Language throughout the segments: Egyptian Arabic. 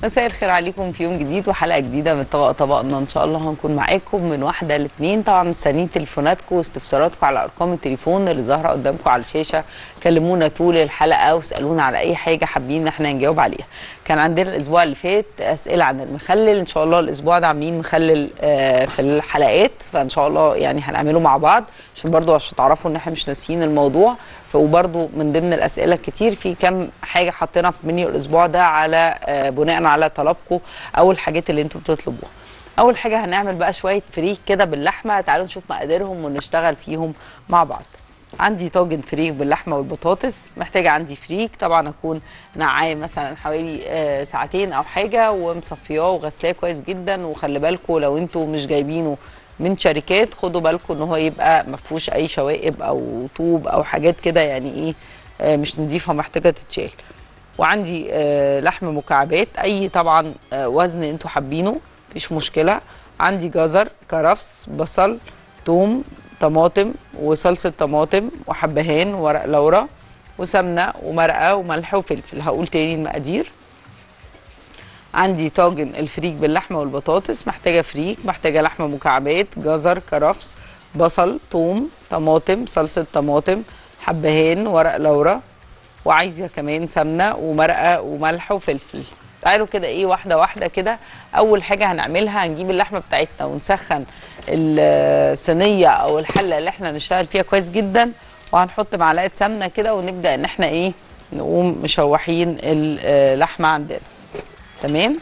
مساء الخير عليكم في يوم جديد وحلقه جديده من طبق طبقنا ان شاء الله هنكون معاكم من واحده لاثنين طبعا مستنيين تليفوناتكم واستفساراتكم على ارقام التليفون اللي ظاهره قدامكم على الشاشه كلمونا طول الحلقه واسالونا على اي حاجه حابين ان احنا نجاوب عليها كان عندنا الاسبوع اللي فات اسئله عن المخلل ان شاء الله الاسبوع ده عاملين مخلل آه، في الحلقات فان شاء الله يعني هنعمله مع بعض عشان برضو عشان تعرفوا ان احنا مش ناسيين الموضوع ف- وبرضو من ضمن الاسئله الكتير في كام حاجه حطينا في منيو الاسبوع ده على آه، بناء على طلبكم او الحاجات اللي انتوا بتطلبوها اول حاجه هنعمل بقى شويه فريك كده باللحمه تعالوا نشوف مقاديرهم ونشتغل فيهم مع بعض عندي طاجن فريك باللحمه والبطاطس محتاجه عندي فريك طبعا اكون نقعاه مثلا حوالي آه، ساعتين او حاجه ومصفياه وغسلاه كويس جدا وخلي بالكم لو انتوا مش جايبينه من شركات خدوا بالكم ان هو يبقى ما فيهوش اي شوائب او طوب او حاجات كده يعني ايه آه، مش نضيفه محتاجه تتشال وعندي آه، لحم مكعبات اي طبعا آه، وزن انتوا حابينه مفيش مشكله عندي جزر كرفس بصل توم طماطم وصلصه طماطم وحبهان ورق لورا وسمنه ومرقه وملح وفلفل هقول تاني المقادير عندي طاجن الفريك باللحمه والبطاطس محتاجه فريك محتاجه لحمه مكعبات جزر كرفس بصل ثوم طماطم صلصه طماطم حبهان ورق لورا وعايزه كمان سمنه ومرقه وملح وفلفل تعالوا كده ايه واحده واحده كده اول حاجه هنعملها هنجيب اللحمه بتاعتنا ونسخن الصينيه او الحله اللي احنا نشتغل فيها كويس جدا وهنحط معلقه سمنه كده ونبدا ان احنا ايه نقوم مشوحين اللحمه عندنا تمام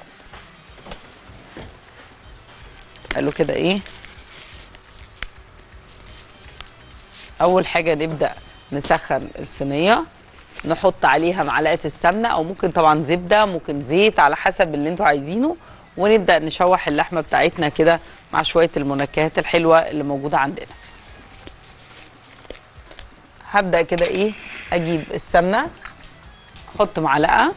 قالوا كده ايه اول حاجه نبدا نسخن الصينيه نحط عليها معلقه السمنه او ممكن طبعا زبده ممكن زيت على حسب اللي انتوا عايزينه ونبدا نشوح اللحمه بتاعتنا كده مع شويه المنكهات الحلوه اللي موجوده عندنا هبدا كده ايه اجيب السمنه احط معلقه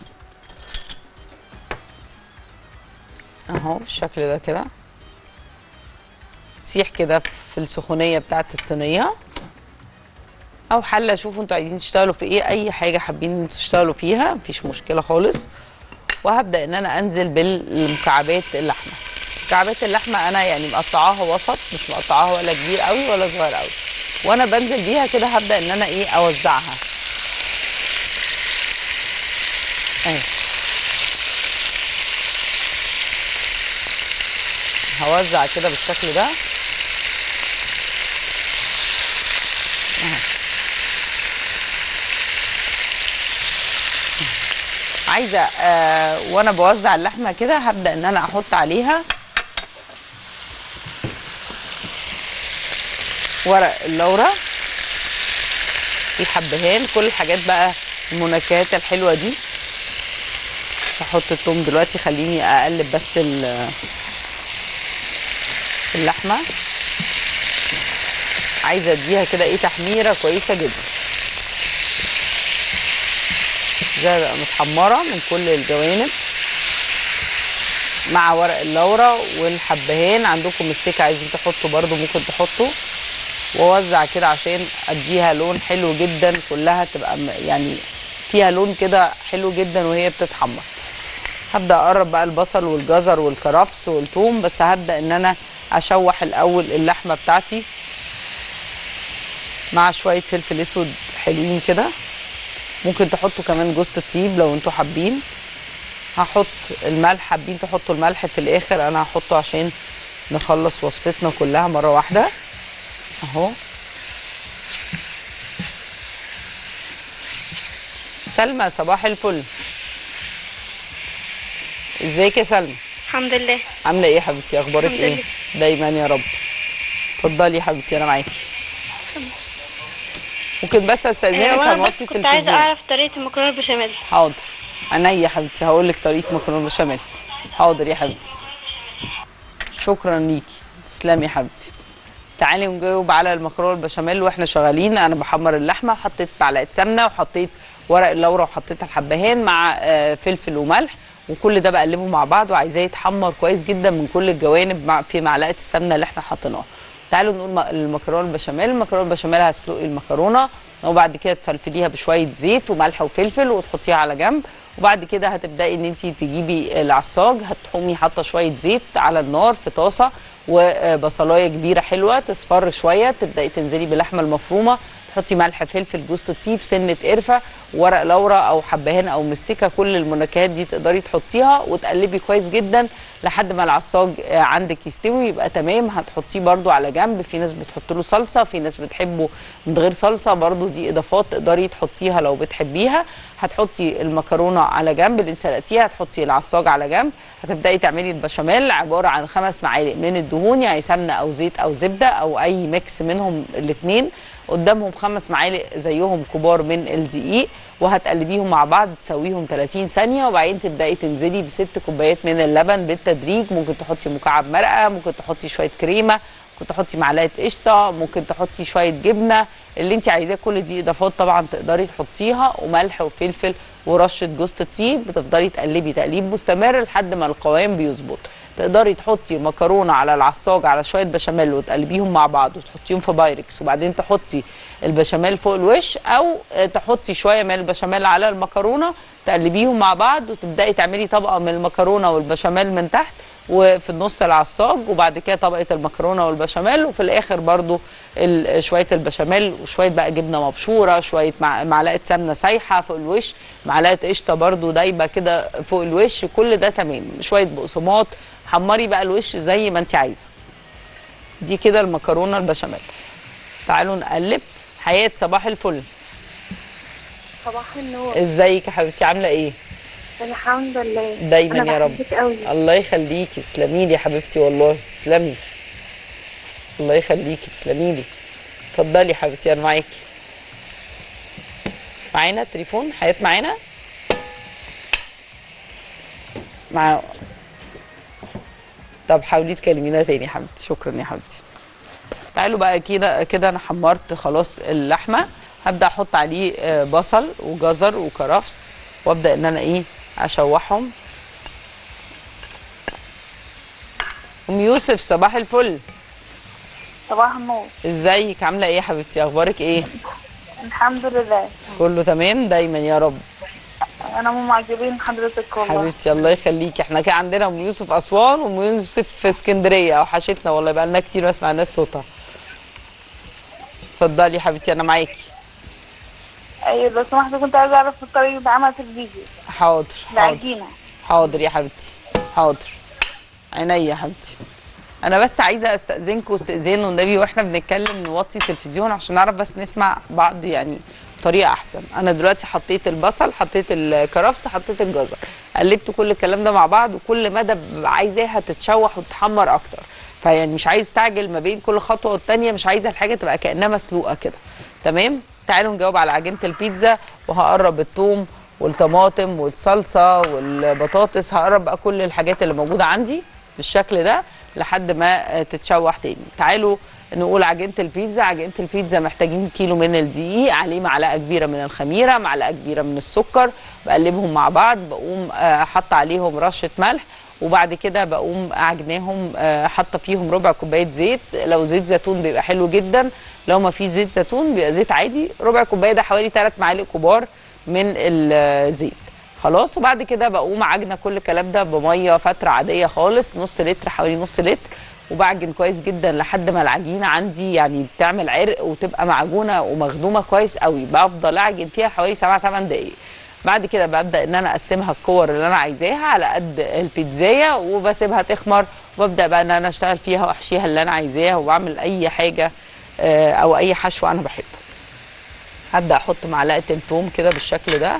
اهو بالشكل ده كده تسيح كده في السخونيه بتاعت الصينيه او حله شوفوا انتوا عايزين تشتغلوا في ايه اي حاجه حابين ان انتوا تشتغلوا فيها مفيش مشكله خالص وهبدا ان انا انزل بالمكعبات اللحمه مكعبات اللحمه انا يعني مقطعاها وسط مش مقطعاها ولا كبير قوي ولا صغير قوي وانا بنزل بيها كده هبدا ان انا ايه اوزعها اهي هوزع كده بالشكل ده اهو عايزه آه وانا بوزع اللحمه كده هبدا ان انا احط عليها ورق اللورة الحبهان كل الحاجات بقى المنكهات الحلوه دي هحط التوم دلوقتي خليني اقلب بس ال- اللحمه عايزه اديها كده ايه تحميره كويسه جدا زي بقى متحمره من كل الجوانب مع ورق اللورة والحبهان عندكم مستيك عايزين تحطوا برضو ممكن تحطوا واوزع كده عشان اديها لون حلو جدا كلها تبقى م- يعني فيها لون كده حلو جدا وهي بتتحمر هبدا اقرب بقى البصل والجزر والكرفس والثوم بس هبدا ان انا اشوح الاول اللحمه بتاعتي مع شويه فلفل اسود حلوين كده ممكن تحطوا كمان جوز الطيب لو انتوا حابين هحط الملح حابين تحطوا الملح في الاخر انا هحطه عشان نخلص وصفتنا كلها مره واحده اهو سلمى صباح الفل ازيك يا سلمى الحمد لله عامله ايه يا حبيبتي اخبارك الحمد ايه لله. دايما يا رب اتفضلي يا حبيبتي انا معاكي ممكن بس استاذنك هو أنا هنوطي بس كنت عايزه التلفزيون اعرف طريقه المكرونه البشاميل حاضر عينيا يا حبيبتي هقول لك طريقه مكرونه بشاميل حاضر يا حبيبتي شكرا ليكي تسلمي يا حبيبتي تعالي نجاوب على المكرونه البشاميل واحنا شغالين انا بحمر اللحمه حطيت معلقه سمنه وحطيت ورق اللورة وحطيت الحبهان مع آه، فلفل وملح وكل ده بقلبه مع بعض وعايزاه يتحمر كويس جدا من كل الجوانب مع في معلقه السمنه اللي احنا حطيناها تعالوا نقول م- المكرونه البشاميل المكرونه البشاميل هتسلقي المكرونه وبعد كده تفلفليها بشويه زيت وملح وفلفل وتحطيها على جنب وبعد كده هتبداي ان انت تجيبي العصاج هتقومي حاطه شويه زيت على النار في طاسه وبصلايه كبيره حلوه تصفر شويه تبداي تنزلي باللحمه المفرومه تحطي ملح فلفل جوز الطيب سنه قرفه ورق لورا او حبهان او مستكه كل المنكهات دي تقدري تحطيها وتقلبي كويس جدا لحد ما العصاج آه، عندك يستوي يبقى تمام هتحطيه برده على جنب في ناس بتحط له صلصه في ناس بتحبه من غير صلصه برده دي اضافات تقدري تحطيها لو بتحبيها هتحطي المكرونه على جنب اللي سلقتيها هتحطي العصاج على جنب هتبداي تعملي البشاميل عباره عن خمس معالق من الدهون يعني سمنه او زيت او زبده او اي ميكس منهم الاثنين قدامهم خمس معالق زيهم كبار من الدقيق وهتقلبيهم مع بعض تسويهم 30 ثانيه وبعدين تبداي تنزلي بست كوبايات من اللبن بالتدريج ممكن تحطي مكعب مرقه ممكن تحطي شويه كريمه ممكن تحطي معلقه قشطه ممكن تحطي شويه جبنه اللي انت عايزاه كل دي اضافات طبعا تقدري تحطيها وملح وفلفل ورشه جوز الطيب بتفضلي تقلبي تقليب مستمر لحد ما القوام بيظبط تقدري تحطي مكرونه على العصاج على شويه بشاميل وتقلبيهم مع بعض وتحطيهم في بايركس وبعدين تحطي البشاميل فوق الوش او آه، تحطي شويه من البشاميل على المكرونه تقلبيهم مع بعض وتبداي تعملي طبقه من المكرونه والبشاميل من تحت وفي النص العصاج وبعد كده طبقه المكرونه والبشاميل وفي الاخر برضو ال- شويه البشاميل وشويه بقى جبنه مبشوره شويه مع- معلقه سمنه سايحه فوق الوش معلقه قشطه برضو دايبه كده فوق الوش كل ده تمام شويه بقسماط حمري بقى الوش زي ما انت عايزه دي كده المكرونه البشاميل تعالوا نقلب حياه صباح الفل صباح النور ازيك يا حبيبتي عامله ايه الحمد لله دايما أنا يا رب بحبك قوي الله يخليكي تسلمي لي يا حبيبتي والله تسلمي الله يخليكي تسلمي لي اتفضلي يا حبيبتي انا معاكي معانا تليفون حياة معانا مع طب حاولي تكلمينا تاني يا حبيبتي شكرا يا حبيبتي تعالوا بقى كده كده انا حمرت خلاص اللحمه هبدا احط عليه آه، بصل وجزر وكرفس وابدا ان انا ايه اشوحهم ام يوسف صباح الفل صباح النور ازيك عامله ايه يا حبيبتي اخبارك ايه الحمد لله كله تمام دايما يا رب انا مو معجبين حضرتك والله حبيبتي الله يخليكي احنا كان عندنا ام يوسف اسوان وام يوسف في اسكندريه وحشتنا والله بقى لنا كتير ما سمعناش صوتها اتفضلي يا حبيبتي انا معاكي ايوه لو سمحت كنت عايزه اعرف طريقه عمل الفيديو حاضر حاضر العجينه حاضر يا حبيبتي حاضر عينيا يا حبيبتي انا بس عايزه استاذنكم استئذان والنبي واحنا بنتكلم نوطي التلفزيون عشان نعرف بس نسمع بعض يعني بطريقه احسن انا دلوقتي حطيت البصل حطيت الكرفس حطيت الجزر قلبت كل الكلام ده مع بعض وكل مدى ببقى عايزاها تتشوح وتتحمر اكتر فيعني مش عايز استعجل ما بين كل خطوه والتانيه مش عايزه الحاجه تبقى كانها مسلوقه كده تمام تعالوا نجاوب على عجينه البيتزا وهقرب الثوم والطماطم والصلصه والبطاطس هقرب بقى كل الحاجات اللي موجوده عندي بالشكل ده لحد ما آه، تتشوح تاني تعالوا نقول عجينه البيتزا عجينه البيتزا محتاجين كيلو من الدقيق عليه معلقه كبيره من الخميره معلقه كبيره من السكر بقلبهم مع بعض بقوم آه، حاطه عليهم رشه ملح وبعد كده بقوم عجناهم آه، حاطه فيهم ربع كوبايه زيت لو زيت زيتون بيبقى حلو جدا لو ما فيش زيت زيتون بيبقى زيت عادي ربع كوبايه ده حوالي 3 معالق كبار من الزيت خلاص وبعد كده بقوم عجنه كل الكلام ده بميه فتره عاديه خالص نص لتر حوالي نص لتر وبعجن كويس جدا لحد ما العجينه عندي يعني بتعمل عرق وتبقى معجونه ومخدومه كويس قوي بفضل اعجن فيها حوالي 7 8 دقائق بعد كده ببدا ان انا اقسمها الكور اللي انا عايزاها على قد البيتزايه وبسيبها تخمر وببدا بقى ان انا اشتغل فيها واحشيها اللي انا عايزاها وبعمل اي حاجه آه، او اي حشو انا بحبه هبدا احط معلقه الثوم كده بالشكل ده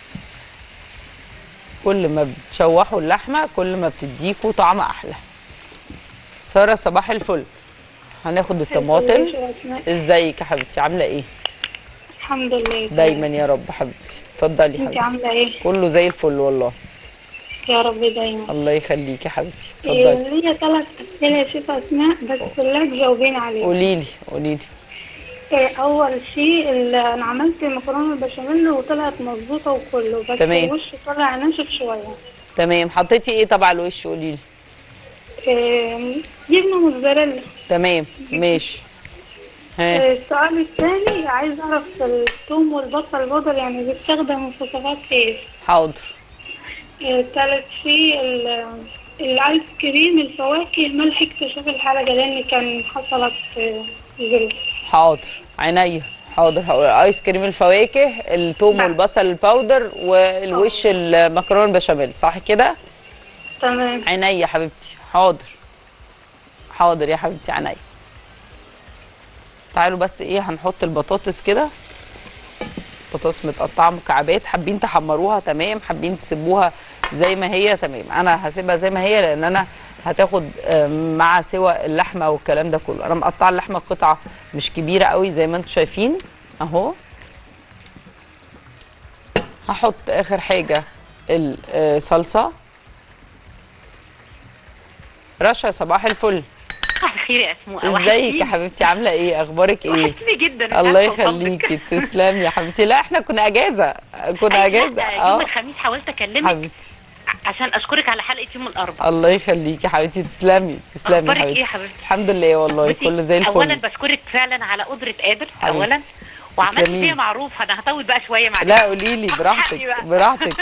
كل ما بتشوحوا اللحمه كل ما بتديكوا طعم احلى ساره صباح الفل هناخد الطماطم ازيك يا حبيبتي عامله ايه الحمد لله دايما يا رب حبيبتي اتفضلي انت حبيبتي عامله ايه كله زي الفل والله يا رب دايما الله يخليكي يا حبيبتي إيه، اتفضلي ليا ثلاث اسئله يا شيخ اسماء بس كلها تجاوبين عليها قولي لي قولي لي إيه، اول شيء ال- انا عملت مكرونه البشاميل وطلعت مظبوطه وكله بس تمام. الوش طلع ناشف شويه تمام حطيتي ايه طبعا على الوش قولي لي آه، جبنة موتزاريلا تمام ماشي ها آه، السؤال الثاني عايز أعرف الثوم والبصل البودر يعني بيستخدموا في وصفات إيه؟ حاضر آه، تالت شيء ال- الآيس كريم الفواكه الملح اكتشاف الحلقة لأن كان حصلت آه، ظروف حاضر عينيا حاضر هقول ايس كريم الفواكه الثوم نعم. والبصل الباودر والوش المكرونه البشاميل صح كده تمام عينيا يا حبيبتي حاضر حاضر يا حبيبتي عينيا تعالوا بس ايه هنحط البطاطس كده بطاطس متقطعه مكعبات حابين تحمروها تمام حابين تسيبوها زي ما هي تمام انا هسيبها زي ما هي لان انا هتاخد آه، مع سوى اللحمه والكلام ده كله انا مقطعه اللحمه قطعه مش كبيره قوي زي ما انتم شايفين اهو هحط اخر حاجه الصلصه رشا صباح الفل صباح الخير يا اسماء ازيك يا حبيبتي عامله ايه اخبارك ايه وحشتني جدا مش الله عارفة أوصل لك. يخليكي تسلمي يا حبيبتي لا احنا كنا اجازه كنا أي اجازه لا، يوم اه الخميس حاولت اكلمك حبيبتي عشان اشكرك على حلقه يوم الاربعاء الله يخليكي يا حبيبتي تسلمي تسلمي اخبارك يا ايه يا حبيبتي حبيبتي الحمد لله والله بصي، كله زي اولا الفل بشكرك فعلا على قدره قادر حبيبتي. اولا وعملت تسلمي. فيها معروف انا هطول بقى شويه معلش لا قولي لي براحتك حقي بقى. براحتك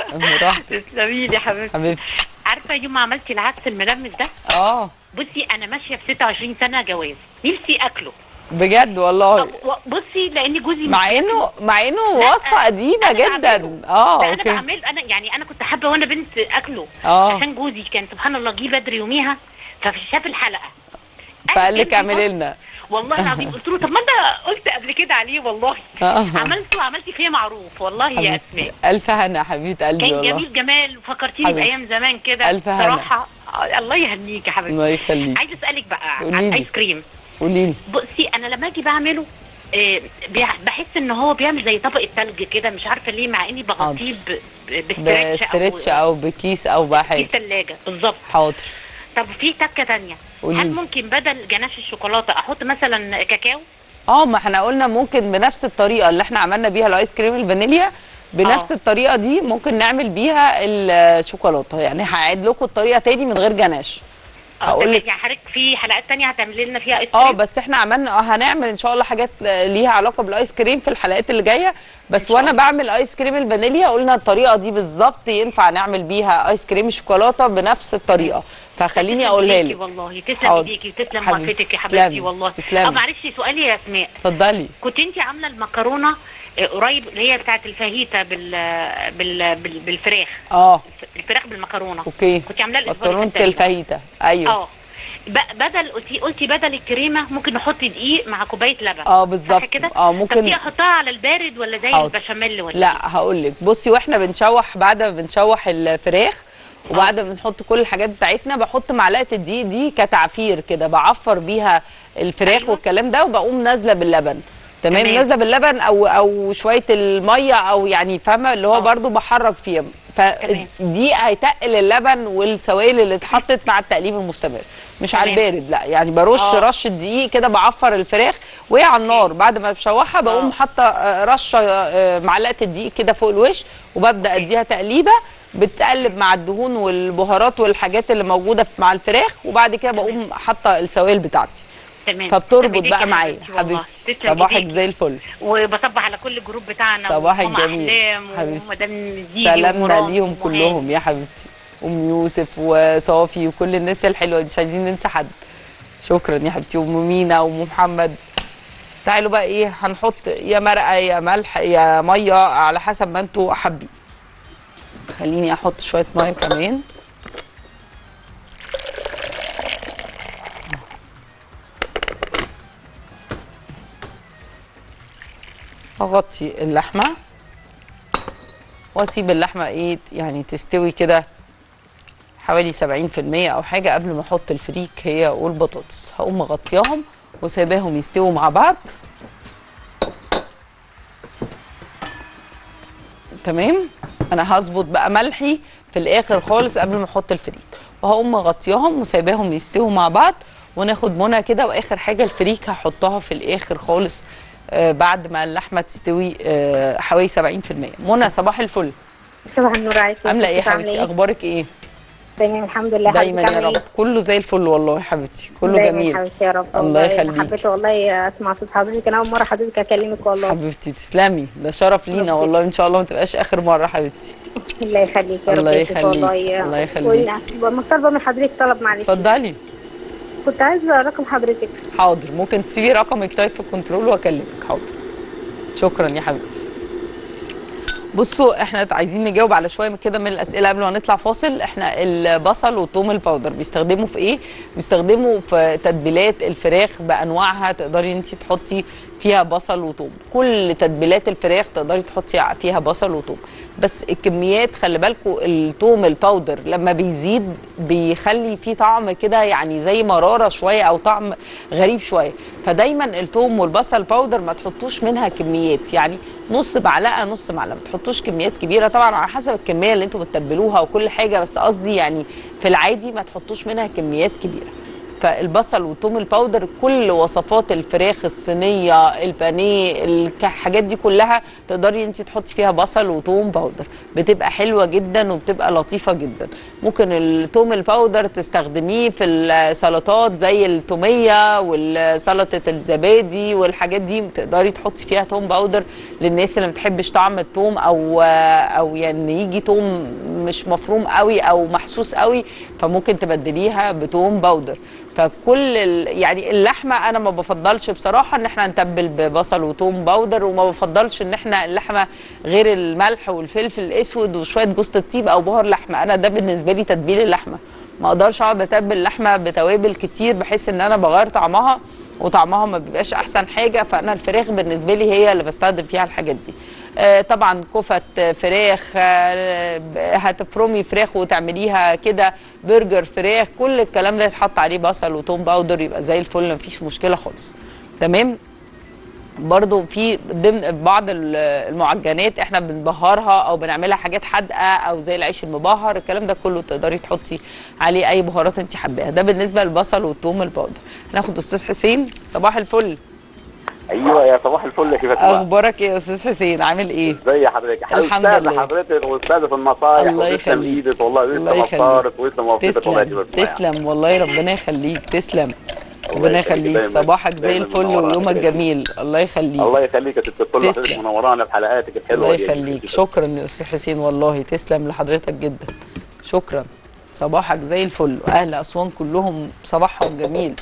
براحتك تسلمي لي يا حبيبتي حبيبتي عارفه يوم ما عملتي العدس الملمس ده اه بصي انا ماشيه في 26 سنه جواز نفسي اكله بجد والله و- بصي لان جوزي مع مش انه مع انه لا، وصفه قديمه أنا جدا بعمله. اه لا انا اوكي بعمل انا يعني انا كنت حابه وانا بنت اكله اه عشان جوزي كان سبحان الله جه بدري يوميها فشاف الحلقه فقال لك جدي اعملي بص- لنا والله العظيم قلت له طب ما انت قلت قبل كده عليه والله آه. عملته عملتي فيا معروف والله يا حبيبتي اسماء الف هنا يا حبيبه قلبي كان والله جميل جمال وفكرتيني حبيبتي. بايام زمان كده ألف هنا. صراحه آه، الله يهنيك يا حبيبتي الله يخليك عايزه اسالك بقى قوليلي. عن الايس كريم قولي لي بصي انا لما اجي بعمله آه، بيع- بحس ان هو بيعمل زي طبقه ثلج كده مش عارفه ليه مع اني بغطيه ب- ب- بستريتش بستريتش او بكيس او في بحاجه الثلاجه بالظبط حاضر طب في تكه تانية قوليلي. هل ممكن بدل جناش الشوكولاته احط مثلا كاكاو اه ما احنا قلنا ممكن بنفس الطريقه اللي احنا عملنا بيها الايس كريم الفانيليا بنفس آه. الطريقه دي ممكن نعمل بيها الشوكولاته يعني هعيد لكم الطريقه تاني من غير جناش هقول هقول لك يعني حضرتك في حلقات تانية هتعملي لنا فيها ايس كريم اه بس احنا عملنا اه هنعمل ان شاء الله حاجات ليها علاقه بالايس كريم في الحلقات اللي جايه بس شاء وانا الله. بعمل ايس كريم الفانيليا قلنا الطريقه دي بالظبط ينفع نعمل بيها ايس كريم الشوكولاته بنفس الطريقه فخليني تسلم اقولها ايديكي لك والله تسلم حاضر. ايديكي وتسلم حبيبتي. وقفتك يا تسلمي. حبيبتي والله تسلمي. اه معلش سؤالي يا اسماء اتفضلي كنت انت عامله المكرونه آه، قريب اللي هي بتاعت الفاهيتا بال بال بال- بالفراخ اه الفراخ بالمكرونه اوكي كنت عاملاها الاسبوع اللي مكرونه فات تقريباً. الفاهيتا ايوه اه ب- بدل قلتي قلتي بدل الكريمه ممكن نحط دقيق مع كوبايه لبن اه صح بالظبط كده اه طب ممكن دي احطها على البارد ولا زي حاضر. البشاميل ولا لا هقول لك بصي واحنا بنشوح بعد ما بنشوح الفراخ وبعد ما بنحط كل الحاجات بتاعتنا بحط معلقه الدقيق دي كتعفير كده بعفر بيها الفراخ أيوة. والكلام ده وبقوم نازله باللبن تمام تمام. نازله باللبن او او شويه الميه او يعني فاهمه اللي هو آه. برضو بحرك فيها فدي هيتقل اللبن والسوائل اللي اتحطت مع التقليب المستمر مش على تمام. البارد لا يعني برش آه. رشه دقيق كده بعفر الفراخ وهي على النار بعد ما بشوحها بقوم آه. حاطه آه، رشه آه، معلقه الدقيق كده فوق الوش وببدا اديها تقليبه بتقلب مع الدهون والبهارات والحاجات اللي موجوده في- مع الفراخ وبعد كده بقوم حاطه السوائل بتاعتي تمام فبتربط تسلم بقى إيديكي يا معايا والله. حبيبتي تسلم صباحك إيديكي. زي الفل وبصبح على كل الجروب بتاعنا صباحك وماما جميل. احلام حبيبتي. ومدام زيدي سلامنا ومراد ليهم ومهاب. كلهم يا حبيبتي ام يوسف وصافي وكل الناس الحلوه دي مش عايزين ننسى حد شكرا يا حبيبتي ام مينا وام محمد تعالوا بقى ايه هنحط يا مرقه يا ملح يا ميه على حسب ما انتوا حابين خليني احط شويه ميه كمان اغطي اللحمه واسيب اللحمه ايه يعني تستوي كده حوالي 70% او حاجه قبل ما احط الفريك هي والبطاطس هقوم مغطياهم وسايباهم يستووا مع بعض تمام انا هظبط بقى ملحي في الاخر خالص قبل ما احط الفريك وهقوم مغطياهم وسايباهم يستووا مع بعض وناخد منى كده واخر حاجه الفريك هحطها في الاخر خالص آه بعد ما اللحمه تستوي آه حوالي 70% منى صباح الفل صباح النور عليكم عامله ايه يا كيف حبيبتي اخبارك ايه تمام الحمد لله دايما حضرتك يا عاملة رب كله زي الفل والله يا حبيبتي كله دايما جميل حبيبتي يا رب الله والله يخليك. حبيت والله اسمع صوت حضرتك انا اول مره حضرتك اكلمك والله حبيبتي تسلمي ده شرف لينا ربي. والله ان شاء الله ما تبقاش اخر مره حبيبتي الله يخليك يا رب الله يا ست يخليك. والله الله يخليك. وإن- طالبه من حضرتك طلب معلش اتفضلي كنت عايزه رقم حضرتك حاضر ممكن تسيبي رقمك طيب في الكنترول واكلمك حاضر شكرا يا حبيبتي بصوا احنا عايزين نجاوب على شويه من كده من الاسئله قبل ما نطلع فاصل احنا البصل والثوم الباودر بيستخدموا في ايه بيستخدموا في تتبيلات الفراخ بانواعها تقدري انت تحطي فيها بصل وثوم كل تتبيلات الفراخ تقدري تحطي فيها بصل وثوم بس الكميات خلي بالكم الثوم الباودر لما بيزيد بيخلي فيه طعم كده يعني زي مراره شويه او طعم غريب شويه فدايما الثوم والبصل باودر ما تحطوش منها كميات يعني نص معلقه نص معلقه ما تحطوش كميات كبيره طبعا على حسب الكميه اللي انتم بتتبلوها وكل حاجه بس قصدي يعني في العادي ما تحطوش منها كميات كبيره فالبصل والثوم الباودر كل وصفات الفراخ الصينيه البانيه الك- الحاجات دي كلها تقدري انت تحطي فيها بصل وثوم باودر بتبقى حلوه جدا وبتبقى لطيفه جدا ممكن الثوم الباودر تستخدميه في السلطات زي التوميه والسلطه الزبادي والحاجات دي تقدري تحطي فيها ثوم باودر للناس اللي ما بتحبش طعم الثوم او او يعني يجي ثوم مش مفروم قوي او محسوس قوي فممكن تبدليها بثوم باودر فكل ال... يعني اللحمه انا ما بفضلش بصراحه ان احنا نتبل ببصل وثوم باودر وما بفضلش ان احنا اللحمه غير الملح والفلفل الاسود وشويه جوز الطيب او بهار لحمه انا ده بالنسبه لي تتبيل اللحمه ما اقدرش اقعد اتبل اللحمه بتوابل كتير بحس ان انا بغير طعمها وطعمها ما بيبقاش احسن حاجه فانا الفراخ بالنسبه لي هي اللي بستخدم فيها الحاجات دي آه، طبعا كفت آه، فراخ آه، ب- هتفرمي فراخ وتعمليها كده برجر فراخ كل الكلام ده يتحط عليه بصل وتوم باودر يبقى زي الفل مفيش مشكله خالص تمام برضو في ضمن بعض ال- المعجنات احنا بنبهرها او بنعملها حاجات حادقه او زي العيش المبهر الكلام ده كله تقدري تحطي عليه اي بهارات انت حباها ده بالنسبه للبصل والثوم الباودر هناخد استاذ حسين صباح الفل ايوه يا صباح الفل يا فاطمه اخبارك ايه يا استاذ حسين عامل ايه ازي حضرتك الحمد أستاذ لله. حضرتك واستاذ في النصايح الله وتسلم يخليك. ايدك والله الله لسه يخليك. مصارت ولسه موفقتك والله تسلم يجزاك خير. تسلم والله ربنا يخليك تسلم الله ربنا يخليك يخليك دايماً. صباحك زي دايماً الفل منورانا ويومك كده. جميل الله يخليك الله يخليك يا ست الكل حضرتك تسلم. منورانا بحلقاتك الحلوه الله دي. يخليك شكرا يا استاذ حسين والله تسلم لحضرتك جدا شكرا صباحك زي الفل واهل اسوان كلهم صباحهم جميل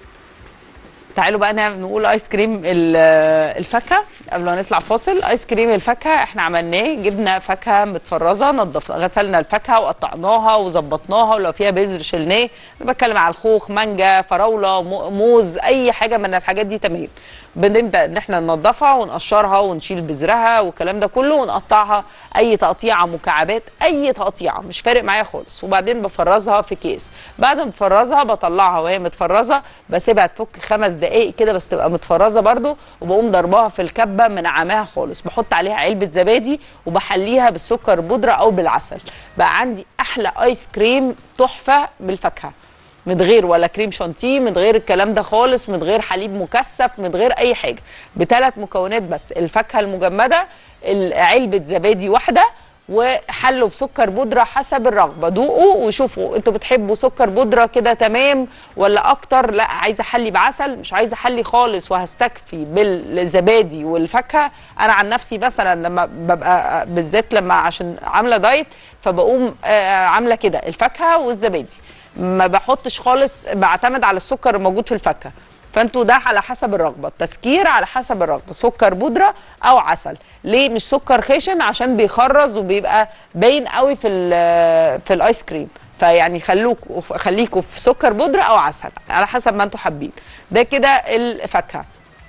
تعالوا بقى نعمل نقول ايس كريم ال- الفاكهه قبل ما نطلع فاصل ايس كريم الفاكهه احنا عملناه جبنا فاكهه متفرزه نضف غسلنا الفاكهه وقطعناها وظبطناها ولو فيها بذر شلناه انا بتكلم على الخوخ مانجا فراوله مو- موز اي حاجه من الحاجات دي تمام بنبدا ان احنا ننضفها ونقشرها ونشيل بذرها والكلام ده كله ونقطعها اي تقطيعه مكعبات اي تقطيعه مش فارق معايا خالص وبعدين بفرزها في كيس بعد ما بفرزها بطلعها وهي متفرزه بسيبها تفك خمس دقائق كده بس تبقى متفرزه برده وبقوم ضربها في الكبه منعماها خالص بحط عليها علبه زبادي وبحليها بالسكر بودره او بالعسل بقى عندي احلى ايس كريم تحفه بالفاكهه من غير ولا كريم شانتيه من غير الكلام ده خالص من غير حليب مكثف من غير اي حاجه بثلاث مكونات بس الفاكهه المجمده ال- علبه زبادي واحده وحلوا بسكر بودره حسب الرغبه دوقوا وشوفوا انتوا بتحبوا سكر بودره كده تمام ولا اكتر لا عايزه احلي بعسل مش عايزه احلي خالص وهستكفي بالزبادي والفاكهه انا عن نفسي مثلا لما ببقى بالذات لما عشان عامله دايت فبقوم آه، عامله كده الفاكهه والزبادي ما بحطش خالص بعتمد على السكر الموجود في الفاكهه فانتوا ده على حسب الرغبه التسكير على حسب الرغبه سكر بودره او عسل ليه مش سكر خشن عشان بيخرز وبيبقى باين قوي في ال- في الايس كريم فيعني خلوكوا خليكوا في سكر بودره او عسل على حسب ما انتوا حابين ده كده الفاكهه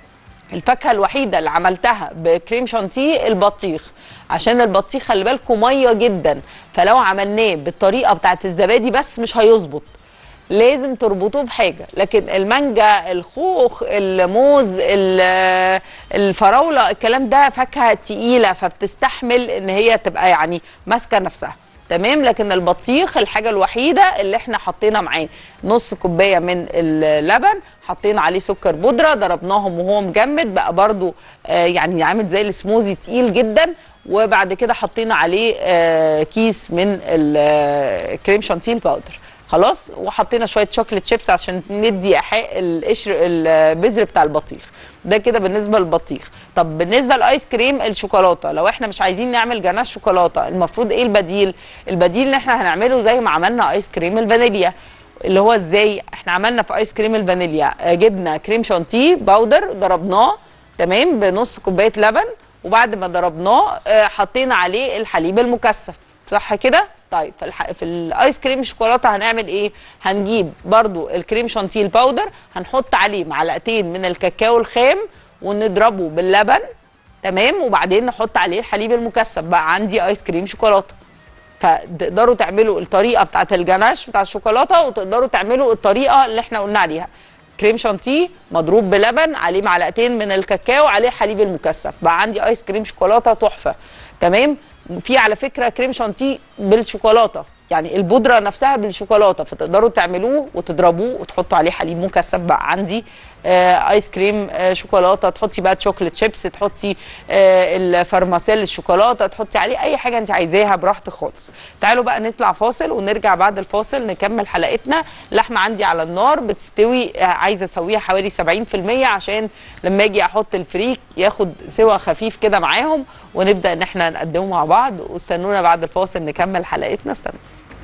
الفاكهه الوحيده اللي عملتها بكريم شانتيه البطيخ عشان البطيخ خلي بالكم ميه جدا فلو عملناه بالطريقه بتاعت الزبادي بس مش هيظبط لازم تربطوه بحاجه لكن المانجا الخوخ الموز ال- الفراوله الكلام ده فاكهه تقيله فبتستحمل ان هي تبقى يعني ماسكه نفسها تمام لكن البطيخ الحاجه الوحيده اللي احنا حطينا معاه نص كوبايه من اللبن حطينا عليه سكر بودره ضربناهم وهو مجمد بقى برضو آه يعني عامل زي السموزي تقيل جدا وبعد كده حطينا عليه آه، كيس من الكريم شانتيه باودر خلاص وحطينا شويه شوكليت شيبس عشان ندي ايحاء القشر البذر بتاع البطيخ ده كده بالنسبه للبطيخ طب بالنسبه للايس كريم الشوكولاته لو احنا مش عايزين نعمل جناش شوكولاته المفروض ايه البديل البديل ان احنا هنعمله زي ما عملنا ايس كريم الفانيليا اللي هو ازاي احنا عملنا في ايس كريم الفانيليا آه، جبنا كريم شانتيه باودر ضربناه تمام بنص كوبايه لبن وبعد ما ضربناه آه، حطينا عليه الحليب المكثف صح كده طيب في, الح... في الايس كريم الشوكولاته هنعمل ايه هنجيب برضو الكريم شانتيه الباودر هنحط عليه معلقتين من الكاكاو الخام ونضربه باللبن تمام وبعدين نحط عليه الحليب المكثف بقى عندي ايس كريم شوكولاته فتقدروا تعملوا الطريقه بتاعت الجناش بتاع الشوكولاته وتقدروا تعملوا الطريقه اللي احنا قلنا عليها كريم شانتيه مضروب بلبن عليه معلقتين من الكاكاو عليه حليب المكثف بقى عندي ايس كريم شوكولاته تحفه تمام في على فكره كريم شانتيه بالشوكولاته يعني البودره نفسها بالشوكولاته فتقدروا تعملوه وتضربوه وتحطوا عليه حليب مكثف بقى عندي آه ايس كريم آه شوكولاته تحطي بقى شوكليت شيبس تحطي آه الفرماسيل الشوكولاته تحطي عليه اي حاجه انت عايزاها براحتك خالص تعالوا بقى نطلع فاصل ونرجع بعد الفاصل نكمل حلقتنا لحمه عندي على النار بتستوي آه عايزه اسويها حوالي 70% عشان لما اجي احط الفريك ياخد سوا خفيف كده معاهم ونبدا ان احنا نقدمه مع بعض واستنونا بعد الفاصل نكمل حلقتنا استنوا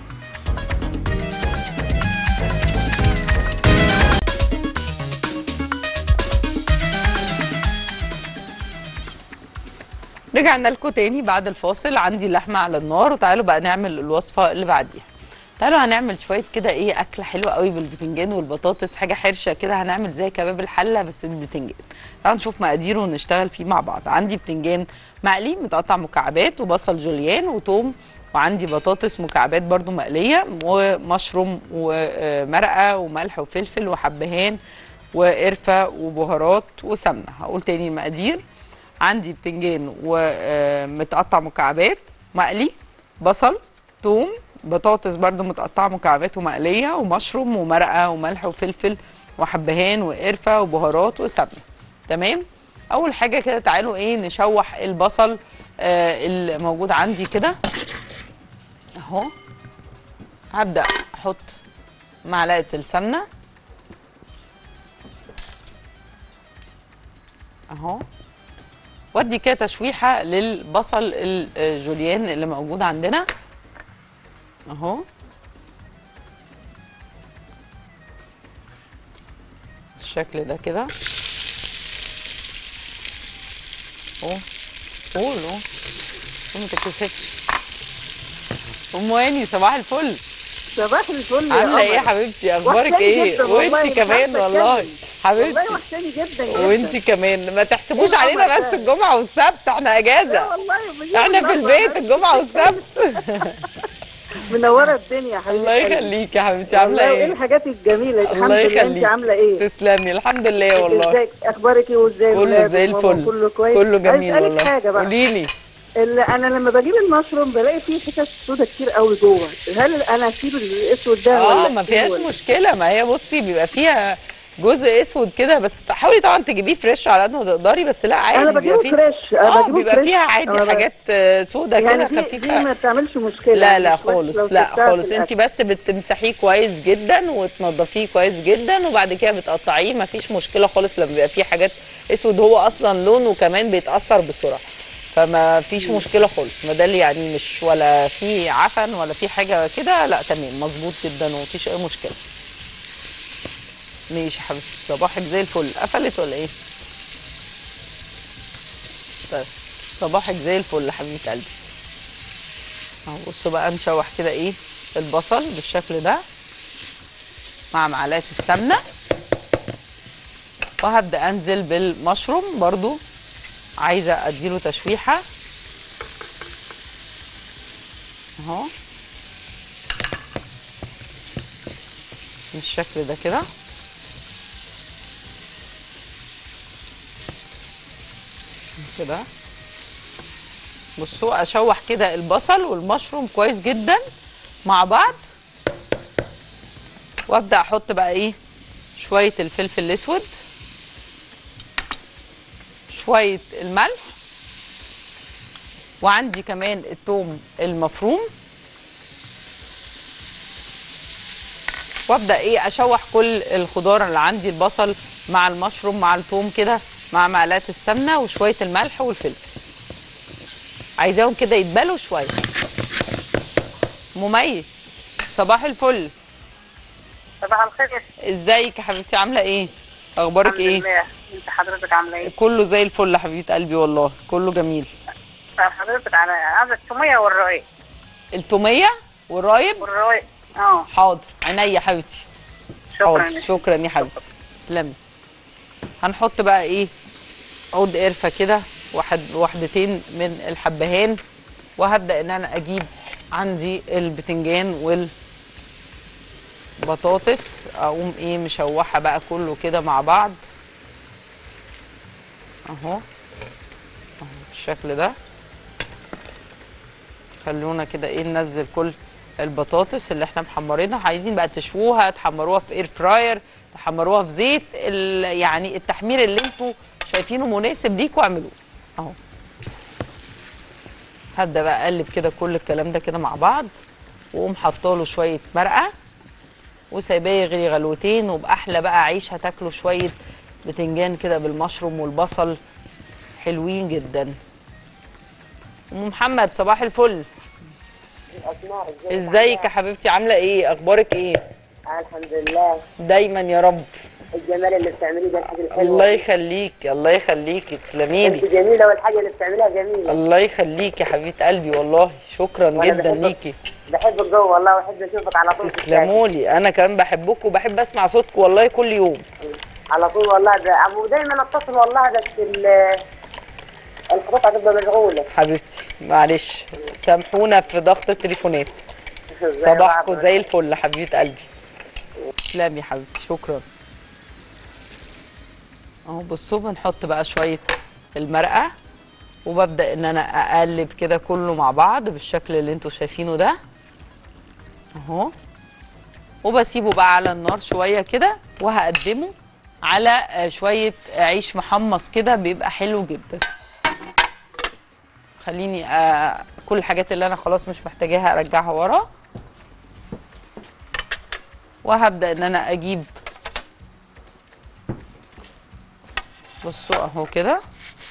رجعنا لكم تاني بعد الفاصل عندي اللحمه على النار وتعالوا بقى نعمل الوصفه اللي بعديها تعالوا هنعمل شويه كده ايه اكله حلوه قوي بالبتنجان والبطاطس حاجه حرشه كده هنعمل زي كباب الحله بس بالبتنجان تعالوا نشوف مقاديره ونشتغل فيه مع بعض عندي بتنجان مقلي متقطع مكعبات وبصل جوليان وتوم وعندي بطاطس مكعبات برضو مقليه ومشروم ومرقه وملح وفلفل وحبهان وقرفه وبهارات وسمنه هقول تاني المقادير عندي بتنجان ومتقطع مكعبات مقلي بصل توم بطاطس برضو متقطعه مكعبات ومقليه ومشروم ومرقه وملح وفلفل وحبهان وقرفه وبهارات وسمنه تمام اول حاجه كده تعالوا ايه نشوح البصل آه اللي موجود عندي كده اهو هبدا احط معلقه السمنه اهو وادي كده تشويحه للبصل الجوليان اللي موجود عندنا اهو بالشكل ده كده اهو قولوا ما تتكسفش ام واني صباح الفل صباح الفل يا عامله ايه يا قمر. حبيبتي اخبارك وحشاني ايه جدا والله، وانت مش كمان عارفة والله أتكلم. حبيبتي والله وحشاني جدا جدا وانت كمان ما تحسبوش إيه علينا القمر بس ده؟ الجمعه والسبت احنا لا اجازه والله بجيب احنا في النهار. البيت الجمعه والسبت منوره الدنيا يا حبيبتي الله يخليكي يا حبيبتي عامله والله وايه ايه الحاجات الجميله الحمد الله لله انت يخليك عامله ايه تسلمي الحمد لله والله ازيك اخبارك ايه وازاي كله الولاد زي وماما؟ الفل كله كويس كله جميل عايز والله اسالك حاجه بقى قولي لي اللي انا لما بجيب المشروم بلاقي فيه حتت سودا كتير قوي جوه هل انا اسيب الاسود ده اه ولا ما أسيبه فيهاش ولا- مشكله ما هي بصي بيبقى فيها جزء اسود كده بس حاولي طبعا تجيبيه فريش على قد ما تقدري بس لا عادي انا بيبقى بجيبه فيه فريش انا اه بجيبه بيبقى فريش فيها عادي أنا ب- حاجات آه، سودا يعني كده دي, دي خفيفه ما تعملش مشكله لا يعني لا مش وحش خالص لو لا سبتها في خالص انت الأكل. بس بتمسحيه كويس جدا وتنضفيه كويس جدا وبعد كده بتقطعيه مفيش مشكله خالص لما بيبقى فيه حاجات اسود هو اصلا لونه كمان بيتاثر بسرعه فما فيش مشكله خالص ما ده اللي يعني مش ولا في عفن ولا في حاجه كده لا تمام مظبوط جدا ومفيش اي مشكله ماشي يا حبيبتي صباحك زي الفل قفلت ولا ايه بس صباحك زي الفل يا حبيبه قلبي اهو بصوا بقى نشوح كده ايه البصل بالشكل ده مع معلقه السمنه وهبدا انزل بالمشروم برضو عايزه اديله تشويحه اهو بالشكل ده كده كده بصوا اشوح كده البصل والمشروم كويس جدا مع بعض وابدا احط بقى ايه شويه الفلفل الاسود شويه الملح وعندي كمان التوم المفروم وابدا ايه اشوح كل الخضار اللي عندي البصل مع المشروم مع الثوم كده مع معلقه السمنه وشويه الملح والفلفل عايزاهم كده يتبلوا شويه مميز صباح الفل صباح الخير ازيك يا حبيبتي عامله ايه اخبارك الحمد ايه لله انت حضرتك عامله ايه؟ كله زي الفل يا حبيبه قلبي والله كله جميل حضرتك على عايزه التوميه والرقيق التوميه والرايب والرقيق اه حاضر عينيا يا حبيبتي شكرا حاضر شكرا يا حبيبتي تسلمي هنحط بقى ايه عود قرفه كده واحد واحدتين من الحبهان وهبدا ان انا اجيب عندي البتنجان والبطاطس اقوم ايه مشوحه بقى كله كده مع بعض اهو اهو بالشكل ده خلونا كده ايه ننزل كل البطاطس اللي احنا محمرينها عايزين بقى تشووها تحمروها في اير فراير تحمروها في زيت ال- يعني التحمير اللي انتوا شايفينه مناسب ليكوا اعملوه اهو هبدا بقى اقلب كده كل الكلام ده كده مع بعض واقوم حاطه له شويه مرقه وسايباه يغلي غلوتين وباحلى بقى عيش هتاكلوا شويه بتنجان كده بالمشروم والبصل حلوين جدا ام محمد صباح الفل ازيك يا حبيبتي عامله ايه اخبارك ايه الحمد لله دايما يا رب الجمال اللي بتعمليه ده الحاجه الحلوه الله يخليك الله يخليكي تسلمي انت لي جميله والحاجه اللي بتعملها جميله الله يخليك يا حبيبه قلبي والله شكرا وأنا جدا بحبك. ليكي بحبك جوه والله واحب اشوفك على طول في الشاشة. تسلموا لي انا كمان بحبكم وبحب اسمع صوتكم والله كل يوم على طول والله ده ابو دايما اتصل والله بس ال- الخطوط هتبقى مشغوله حبيبتي معلش سامحونا في ضغط التليفونات زي صباحكم بعض. زي الفل حبيبه قلبي تسلمي يا حبيبتي شكرا اهو بصوا بنحط بقى شويه المرقه وببدا ان انا اقلب كده كله مع بعض بالشكل اللي انتوا شايفينه ده اهو وبسيبه بقى على النار شويه كده وهقدمه على آه، شويه عيش محمص كده بيبقى حلو جدا خليني آه كل الحاجات اللي انا خلاص مش محتاجاها ارجعها ورا وهبدا ان انا اجيب بصوا اهو كده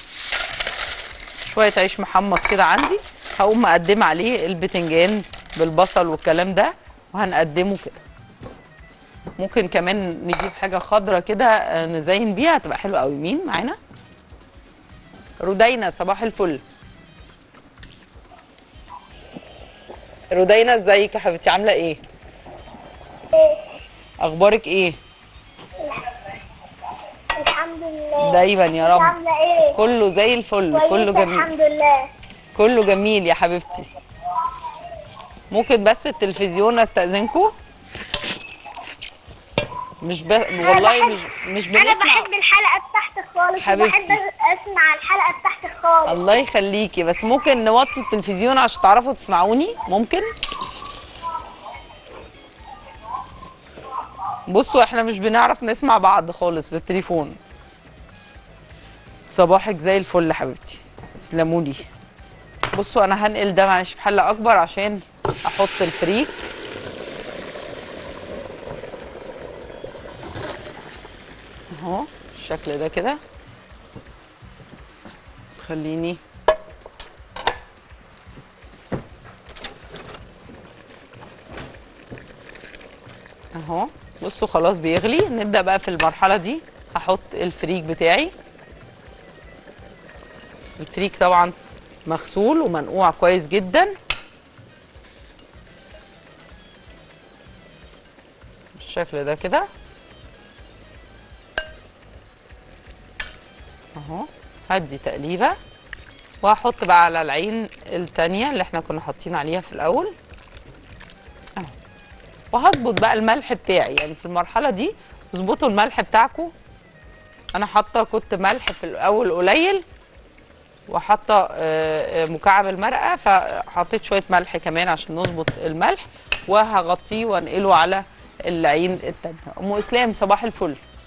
شويه عيش محمص كده عندي هقوم مقدمه عليه البتنجان بالبصل والكلام ده وهنقدمه كده ممكن كمان نجيب حاجه خضرة كده آه، نزين بيها هتبقى حلوه قوي مين معانا رودينا صباح الفل رودينا ازيك يا حبيبتي عامله ايه اخبارك ايه الحمد لله دايما يا رب عاملة ايه؟ كله زي الفل كله كويسة جميل الحمد لله كله جميل يا حبيبتي ممكن بس التلفزيون استاذنكم مش ب... والله مش مش انا بنسمع بحب الحلقة بتاعتك خالص حبيبتي. وبحب اسمع الحلقة بتاعتك خالص الله يخليكي بس ممكن نوطي التلفزيون عشان تعرفوا تسمعوني ممكن بصوا احنا مش بنعرف نسمع بعض خالص بالتليفون صباحك زي الفل يا حبيبتي تسلموا لي بصوا انا هنقل ده معلش في حله اكبر عشان احط الفريك اهو الشكل ده كده خليني اهو بصوا خلاص بيغلي نبدأ بقى في المرحلة دي هحط الفريك بتاعي الفريك طبعا مغسول ومنقوع كويس جدا بالشكل ده كده اهو هدي تقليبه وهحط بقى على العين التانية اللي احنا كنا حاطين عليها في الاول اهو وهظبط بقى الملح بتاعي يعني في المرحله دي اظبطوا الملح بتاعكم انا حاطه كنت ملح في الاول قليل وحاطه آه، آه، مكعب المرقه فحطيت شويه ملح كمان عشان نظبط الملح وهغطيه وانقله على العين التانية ام اسلام صباح الفل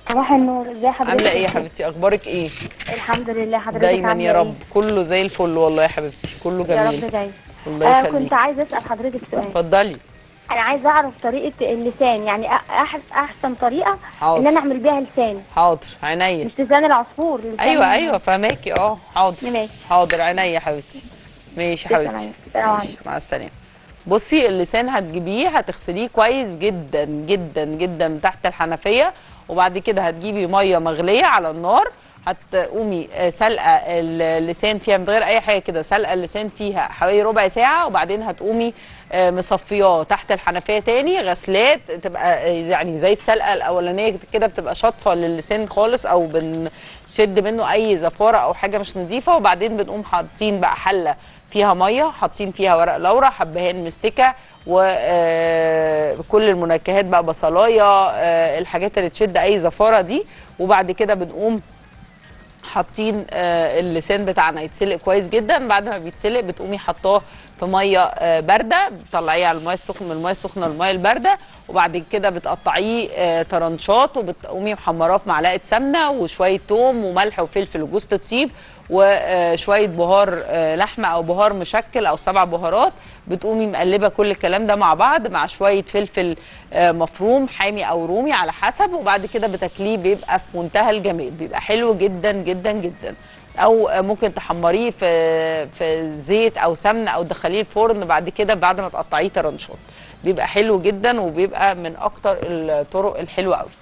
صباح النور ازي حضرتك عامله ايه يا حبيبتي اخبارك ايه الحمد لله حضرتك دايما عاملة يا إيه؟ رب كله زي الفل والله يا حبيبتي كله يا جميل رب دايما الله آه يخليك كنت عايزه اسال حضرتك سؤال اتفضلي انا عايزه اعرف طريقه اللسان يعني أح- أح- احسن طريقه حاضر. ان انا اعمل بيها لساني حاضر عينيا مش لسان العصفور لسان ايوه ايوه فهماكي اه حاضر ماشي حاضر عينيا يا حبيبتي ماشي يا تسلم حبيبتي عليك. السلام عليكم. ماشي، مع السلامه بصي اللسان هتجيبيه هتغسليه كويس جدا جدا جدا من تحت الحنفيه وبعد كده هتجيبي ميه مغليه على النار هتقومي آه، سلقه اللسان فيها من غير اي حاجه كده سلقه اللسان فيها حوالي ربع ساعه وبعدين هتقومي آه، مصفياه تحت الحنفيه تاني غسلات تبقى آه، يعني زي السلقه الاولانيه كده بتبقى شاطفه للسان خالص او بنشد منه اي زفاره او حاجه مش نظيفه وبعدين بنقوم حاطين بقى حله فيها ميه حاطين فيها ورق لورا حبهان مستكه وكل المنكهات بقى بصلايه آه، الحاجات اللي تشد اي زفاره دي وبعد كده بنقوم حاطين آه، اللسان بتاعنا يتسلق كويس جدا بعد ما بيتسلق بتقومي حطاه في ميه آه، بارده بتطلعيه على الميه السخنه من الميه السخنه للميه البارده وبعد كده بتقطعيه آه، طرنشات وبتقومي محمراه في معلقه سمنه وشويه توم وملح وفلفل وجوز الطيب وشويه بهار آه، لحمه او بهار مشكل او سبع بهارات بتقومي مقلبه كل الكلام ده مع بعض مع شويه فلفل آه، مفروم حامي او رومي على حسب وبعد كده بتاكليه بيبقى في منتهى الجمال بيبقى حلو جدا جدا جدا او آه، ممكن تحمريه في في زيت او سمنه او تدخليه الفرن بعد كده بعد ما تقطعيه طرنشات بيبقى حلو جدا وبيبقى من اكتر الطرق الحلوه قوي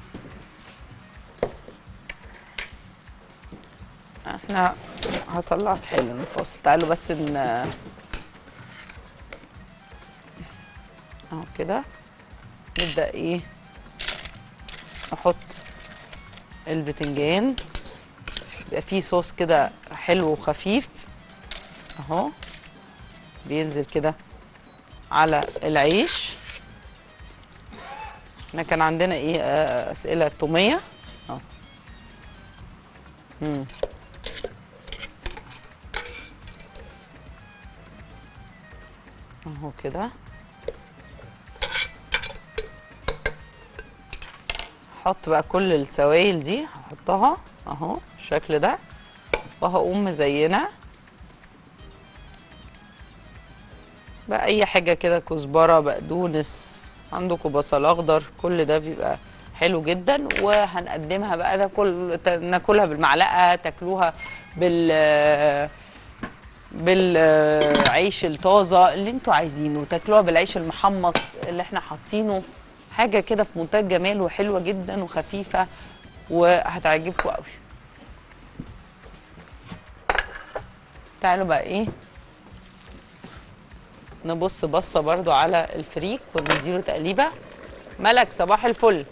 احنا هطلعك حلو الفاصل تعالوا بس ان اهو كده نبدا ايه نحط البتنجان يبقى فيه صوص كده حلو وخفيف اهو بينزل كده على العيش احنا كان عندنا ايه آه، اسئله توميه اهو مم. اهو كده احط بقى كل السوائل دي هحطها اهو بالشكل ده وهقوم مزينه بقى اي حاجه كده كزبره بقدونس عندكم بصل اخضر كل ده بيبقى حلو جدا وهنقدمها بقى ده كل ناكلها بالمعلقه تاكلوها بال بالعيش الطازه اللي انتوا عايزينه تاكلوها بالعيش المحمص اللي احنا حاطينه حاجه كده في منتهى الجمال وحلوه جدا وخفيفه وهتعجبكم قوي تعالوا بقى ايه نبص بصه برضو على الفريك ونديله تقليبه ملك صباح الفل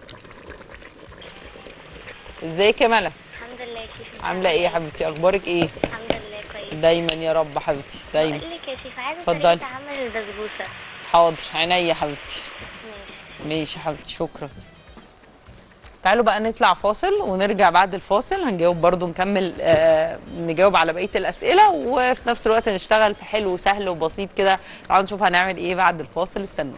ازيك يا ملك الحمد لله كيف عامله ايه يا حبيبتي اخبارك ايه الحمد لله كويس دايما يا رب حبيبتي دايما بقول لك يا شيخ عايزه اتفضلي. طريقه عمل البسبوسه حاضر عينيا يا حبيبتي ماشي يا حبيبتي شكرا تعالوا بقى نطلع فاصل ونرجع بعد الفاصل هنجاوب برضو نكمل آه نجاوب على بقيه الاسئله وفي نفس الوقت نشتغل في حلو وسهل وبسيط كده تعالوا نشوف هنعمل ايه بعد الفاصل استنوا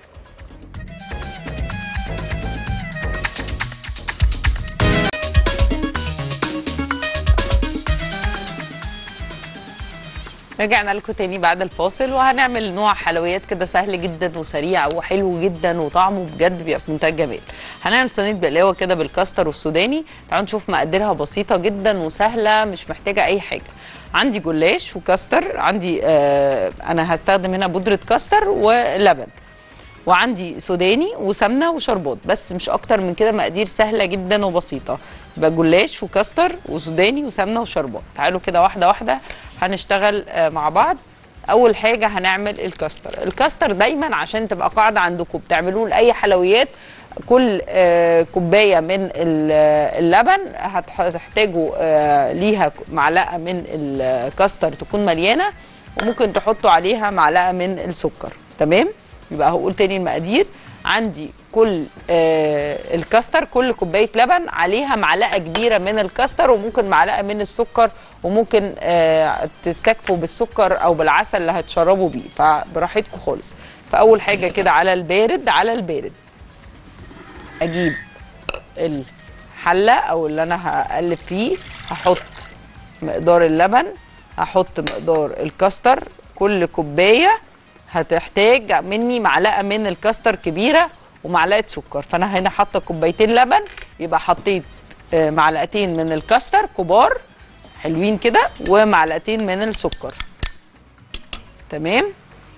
رجعنا لكم تاني بعد الفاصل وهنعمل نوع حلويات كده سهل جدا وسريع وحلو جدا وطعمه بجد بيبقى في منتهى الجمال هنعمل صينيه بقلاوه كده بالكاستر والسوداني تعالوا نشوف مقاديرها بسيطه جدا وسهله مش محتاجه اي حاجه عندي جلاش وكاستر عندي آه انا هستخدم هنا بودره كاستر ولبن وعندي سوداني وسمنه وشربات بس مش اكتر من كده مقادير سهله جدا وبسيطه يبقى جلاش وكاستر وسوداني وسمنه وشربات تعالوا كده واحده واحده هنشتغل آه، مع بعض اول حاجه هنعمل الكاستر الكاستر دايما عشان تبقى قاعده عندكم بتعملوه لاي حلويات كل آه، كوبايه من ال- اللبن هتح- هتحتاجوا آه، ليها معلقه من الكاستر تكون مليانه وممكن تحطوا عليها معلقه من السكر تمام يبقى هقول تاني المقادير عندي كل آه الكاستر كل كوبايه لبن عليها معلقه كبيره من الكاستر وممكن معلقه من السكر وممكن آه تستكفوا بالسكر او بالعسل اللي هتشربوا بيه فبراحتكم خالص فاول حاجه كده على البارد على البارد اجيب حله او اللي انا هقلب فيه هحط مقدار اللبن هحط مقدار الكاستر كل كوبايه هتحتاج مني معلقه من الكاستر كبيره ومعلقه سكر فانا هنا حاطه كوبايتين لبن يبقى حطيت آه، معلقتين من الكاستر كبار حلوين كده ومعلقتين من السكر تمام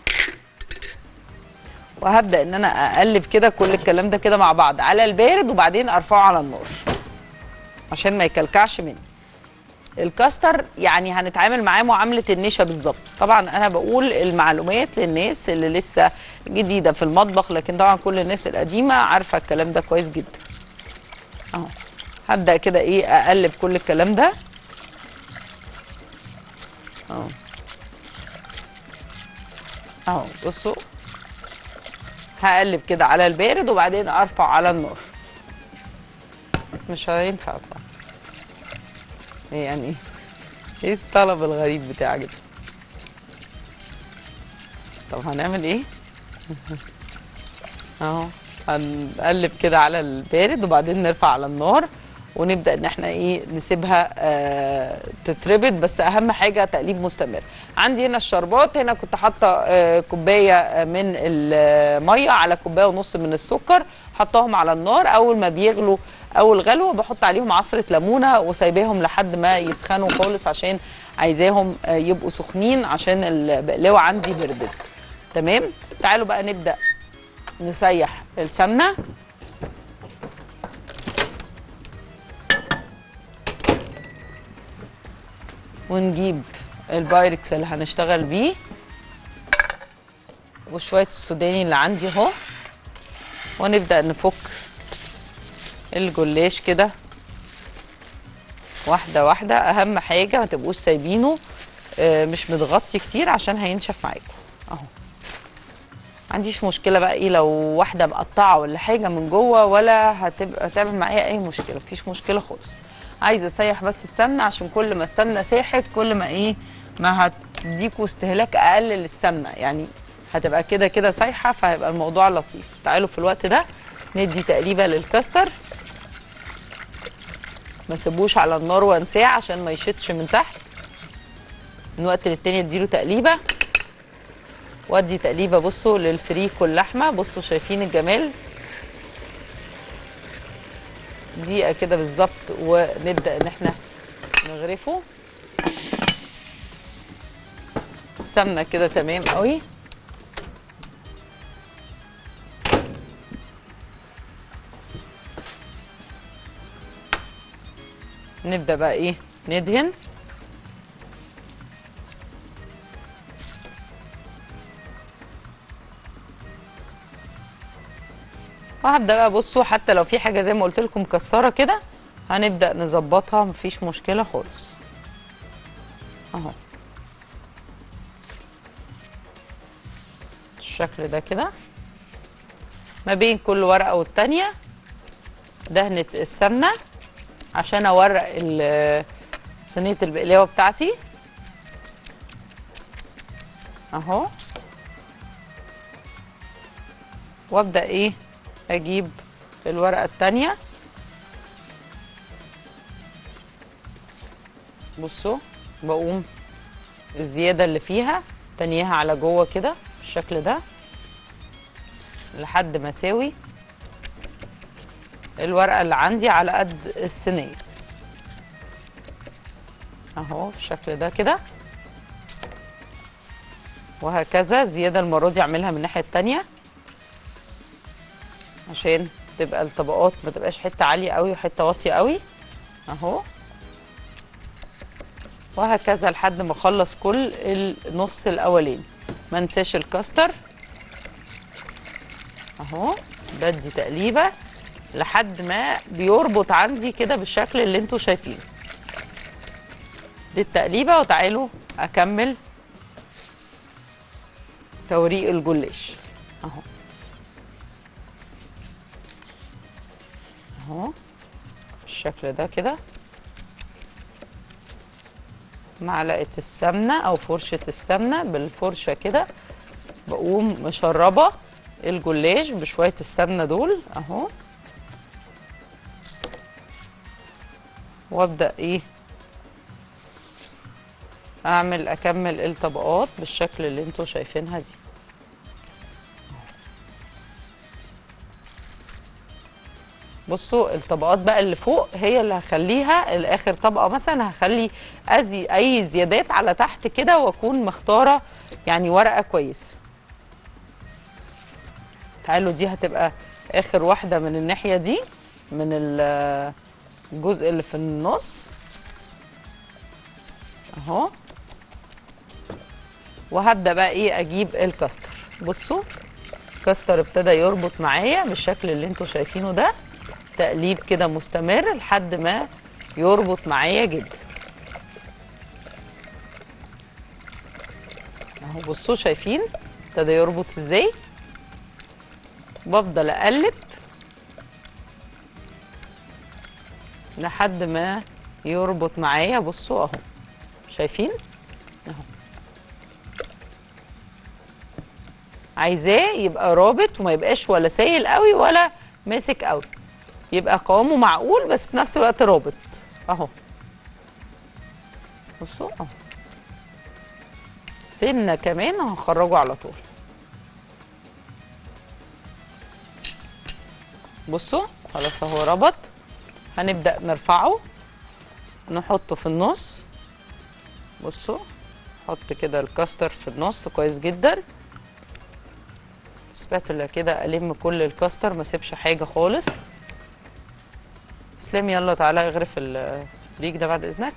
وهبدا ان انا اقلب كده كل الكلام ده كده مع بعض على البارد وبعدين ارفعه على النار عشان ما يكلكعش مني الكاستر يعني هنتعامل معاه معامله النشا بالظبط طبعا انا بقول المعلومات للناس اللي لسه جديده في المطبخ لكن طبعا كل الناس القديمه عارفه الكلام ده كويس جدا اهو هبدا كده ايه اقلب كل الكلام ده اهو اهو بصوا هقلب كده على البارد وبعدين ارفع على النار مش هينفع طبعا إيه يعني ايه الطلب الغريب بتاعك ده طب هنعمل ايه اهو هنقلب كده على البارد وبعدين نرفع على النار ونبدا ان احنا ايه نسيبها آه تتربط بس اهم حاجه تقليب مستمر عندي هنا الشربات هنا كنت حاطه آه كوبايه من الميه على كوبايه ونص من السكر حطاهم على النار اول ما بيغلوا اول غلوه بحط عليهم عصره ليمونه وسايباهم لحد ما يسخنوا خالص عشان عايزاهم آه يبقوا سخنين عشان البقلاوه عندي بردت تمام تعالوا بقى نبدا نسيح السمنه ونجيب البايركس اللي هنشتغل بيه وشويه السوداني اللي عندي اهو ونبدا نفك الجلاش كده واحده واحده اهم حاجه ما تبقوش سايبينه آه، مش متغطي كتير عشان هينشف معاكم اهو ما عنديش مشكله بقى ايه لو واحده مقطعه ولا حاجه من جوه ولا هتبقى تعمل معايا اي مشكله مفيش مشكله خالص عايزه اسيح بس السمنه عشان كل ما السمنه ساحت كل ما ايه ما هتديكوا استهلاك اقل للسمنه يعني هتبقى كده كده سايحه فهيبقى الموضوع لطيف تعالوا في الوقت ده ندي تقليبه للكاستر ما سيبوش على النار وانساه عشان ما يشطش من تحت من وقت للتاني اديله تقليبه وادي تقليبه بصوا للفريك واللحمه بصوا شايفين الجمال دقيقه كده بالظبط ونبدا ان احنا نغرفه السمنه كده تمام قوي نبدا بقى ايه ندهن وهبدا بقى بصوا حتى لو في حاجه زي ما قلت لكم مكسره كده هنبدا نظبطها مفيش مشكله خالص اهو الشكل ده كده ما بين كل ورقه والتانيه دهنه السمنه عشان اورق ال- صينيه البقلاوه بتاعتي اهو وابدا ايه اجيب الورقه التانيه بصوا بقوم الزياده اللي فيها تانيها على جوه كده بالشكل ده لحد ما اساوي الورقه اللي عندي على قد الصينيه اهو بالشكل ده كده وهكذا زياده المره دي اعملها من الناحيه التانيه عشان تبقى الطبقات ما تبقاش حته عاليه قوي وحته واطيه قوي اهو وهكذا لحد ما اخلص كل النص الاولاني ما انساش الكاستر اهو بدي تقليبه لحد ما بيربط عندي كده بالشكل اللي انتوا شايفينه دي التقليبه وتعالوا اكمل توريق الجلاش اهو اهو بالشكل ده كده معلقه السمنه او فرشه السمنه بالفرشه كده بقوم مشربه الجلاش بشويه السمنه دول اهو وابدا ايه اعمل اكمل الطبقات بالشكل اللي انتوا شايفينها دي بصوا الطبقات بقى اللي فوق هي اللي هخليها الاخر طبقه مثلا هخلي ازي اي زيادات على تحت كده واكون مختاره يعني ورقه كويسه تعالوا دي هتبقى اخر واحده من الناحيه دي من ال- الجزء اللي في النص اهو وهبدا بقى ايه اجيب الكاستر بصوا الكاستر ابتدى يربط معايا بالشكل اللي انتوا شايفينه ده تقليب كده مستمر لحد ما يربط معايا جدا اهو بصوا شايفين ابتدى يربط ازاي بفضل اقلب لحد ما يربط معايا بصوا اهو شايفين اهو عايزاه يبقى رابط وما يبقاش ولا سايل قوي ولا ماسك قوي يبقى قوامه معقول بس في نفس الوقت رابط اهو بصوا اهو سنه كمان هنخرجه على طول بصوا خلاص اهو ربط هنبدأ نرفعه نحطه في النص بصوا حط كده الكاستر في النص كويس جدا سباتولا كده الم كل الكاستر ما سيبش حاجه خالص اسلام يلا تعالى اغرف الفريك ده بعد اذنك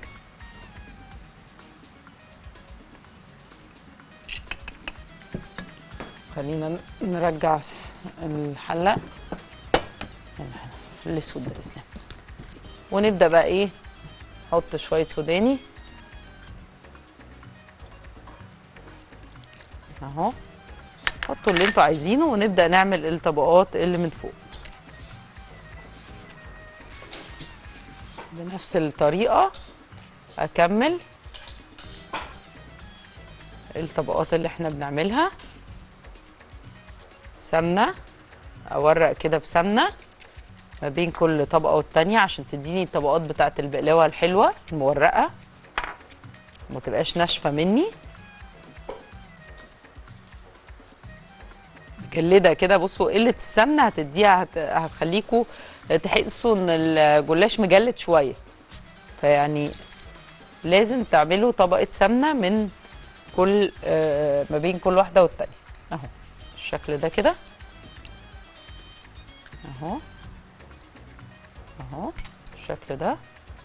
خلينا نرجع س- الحله الاسود ده اسلام ونبدا بقى ايه نحط شويه سوداني اهو حطوا اللي انتوا عايزينه ونبدا نعمل الطبقات اللي من فوق بنفس الطريقه اكمل الطبقات اللي احنا بنعملها سمنه اورق كده بسمنه ما بين كل طبقه والتانيه عشان تديني الطبقات بتاعه البقلاوه الحلوه المورقه ما تبقاش ناشفه مني مجلده كده بصوا قله السمنه هتديها هت... هتخليكوا تحسوا ان الجلاش مجلد شويه فيعني لازم تعملوا طبقه سمنه من كل آه، ما بين كل واحده والتانيه اهو الشكل ده كده اهو اهو الشكل ده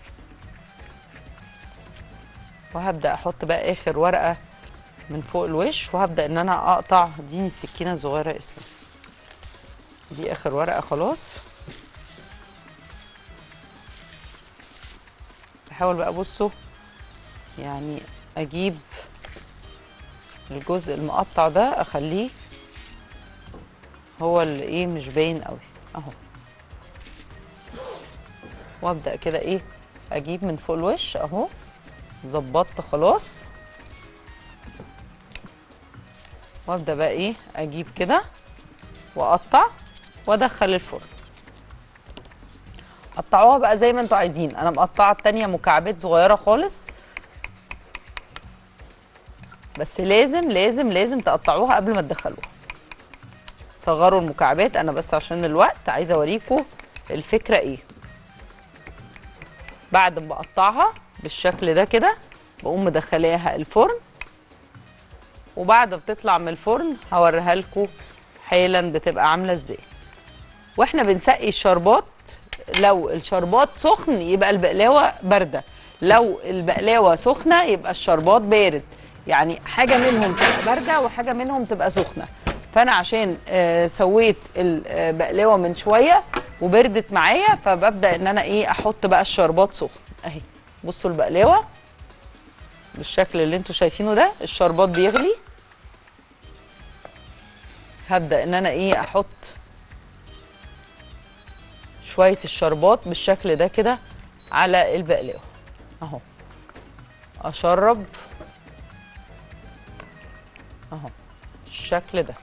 وهبدا احط بقى اخر ورقه من فوق الوش وهبدا ان انا اقطع اديني السكينه الصغيره اسلام دي اخر ورقه خلاص بحاول بقى بصوا يعني اجيب الجزء المقطع ده اخليه هو اللي ايه مش باين قوي اهو وابدا كده ايه اجيب من فوق الوش اهو ظبطت خلاص وابدا بقى ايه اجيب كده واقطع وادخل الفرن قطعوها بقى زي ما انتوا عايزين انا مقطعه التانية مكعبات صغيره خالص بس لازم لازم لازم تقطعوها قبل ما تدخلوها صغروا المكعبات انا بس عشان الوقت عايزه اوريكم الفكره ايه بعد ما بقطعها بالشكل ده كده بقوم مدخلاها الفرن وبعد ما بتطلع من الفرن هوريها لكم حالا بتبقى عامله ازاي واحنا بنسقي الشربات لو الشربات سخن يبقى البقلاوه بارده لو البقلاوه سخنه يبقى الشربات بارد يعني حاجه منهم تبقى بارده وحاجه منهم تبقى سخنه فانا عشان آه، سويت البقلاوه من شويه وبردت معايا فببدا ان انا ايه احط بقى الشربات سخن اهي بصوا البقلاوه بالشكل اللي انتوا شايفينه ده الشربات بيغلي هبدا ان انا ايه احط شويه الشربات بالشكل ده كده على البقلاوه اهو اشرب اهو الشكل ده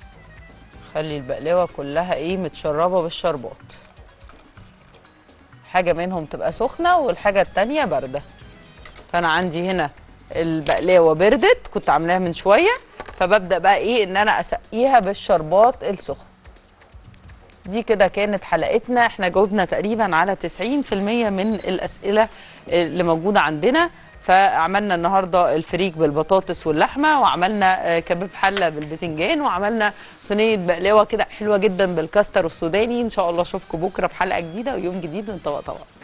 خلي البقلاوه كلها ايه متشربه بالشربات حاجه منهم تبقى سخنه والحاجه التانيه بارده فانا عندي هنا البقلاوه بردت كنت عاملاها من شويه فببدا بقى ايه ان انا اسقيها بالشربات السخن دي كده كانت حلقتنا احنا جاوبنا تقريبا على 90% من الاسئله اللي موجوده عندنا فعملنا النهارده الفريك بالبطاطس واللحمه وعملنا آه، كباب حله بالبتنجان وعملنا صينيه بقلاوه كده حلوه جدا بالكاستر السوداني ان شاء الله اشوفكم بكره في حلقه جديده ويوم جديد من طبق طبق